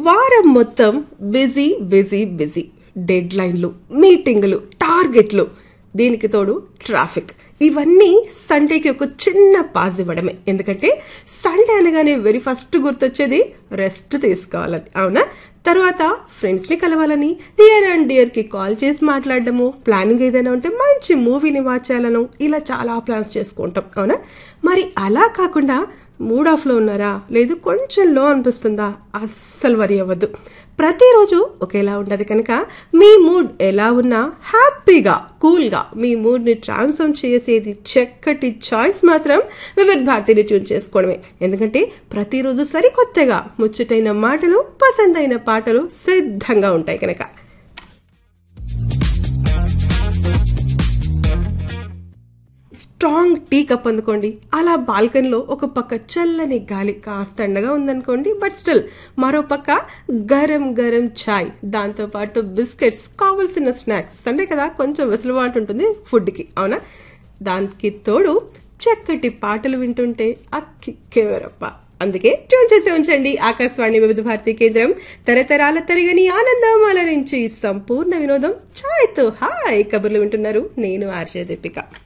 వారం మొత్తం busy busy busy dead లైన్లు మీటింగులు టార్గెట్లు దీనికి తోడు ట్రాఫిక్ ఇవన్నీ సండేకి ఒక చిన్న పాజ్ ఇవ్వడమే ఎందుకంటే సండే అనగానే వెరీ ఫస్ట్ గుర్తొచ్చేది రెస్ట్ తీసుకోవాలని అవునా తర్వాత ఫ్రెండ్స్ని కలవాలని నియర్ అండ్ డియర్కి కాల్ చేసి మాట్లాడడము ప్లానింగ్ ఏదైనా ఉంటే మంచి మూవీని వాచ్ చేయాలను ఇలా చాలా ప్లాన్స్ చేసుకుంటాం అవునా మరి అలా కాకుండా మూడ్ ఆఫ్లో ఉన్నారా లేదు కొంచెం లో అనిపిస్తుందా అస్సలు వరి అవ్వద్దు ప్రతిరోజు ఒకేలా ఉండదు కనుక మీ మూడ్ ఎలా ఉన్నా హ్యాపీగా కూల్గా మీ మూడ్ని ట్రాన్స్ఫార్మ్ చేసేది చక్కటి చాయిస్ మాత్రం వివిధ భారతిని ట్యూన్ చేసుకోవడమే ఎందుకంటే ప్రతిరోజు సరికొత్తగా ముచ్చటైన మాటలు పసందైన పాటలు సిద్ధంగా ఉంటాయి కనుక స్ట్రాంగ్ టీ కప్ అందుకోండి అలా బాల్కనీలో ఒక పక్క చల్లని గాలి కాస్త ఎండగా ఉందనుకోండి బట్ స్టిల్ మరో పక్క గరం గరం చాయ్ దాంతోపాటు బిస్కెట్స్ కావలసిన స్నాక్స్ సండే కదా కొంచెం వెసులుబాటు ఉంటుంది ఫుడ్కి అవునా దానికి తోడు చక్కటి పాటలు వింటుంటే అక్కిక్కేవరప్ప అందుకే ట్యూన్ చేసి ఉంచండి ఆకాశవాణి వివిధ భారతి కేంద్రం తరతరాల తరగని ఆనందం అలరించి సంపూర్ణ వినోదం ఛాయ్తో హాయ్ కబుర్లు వింటున్నారు నేను ఆర్జే దీపిక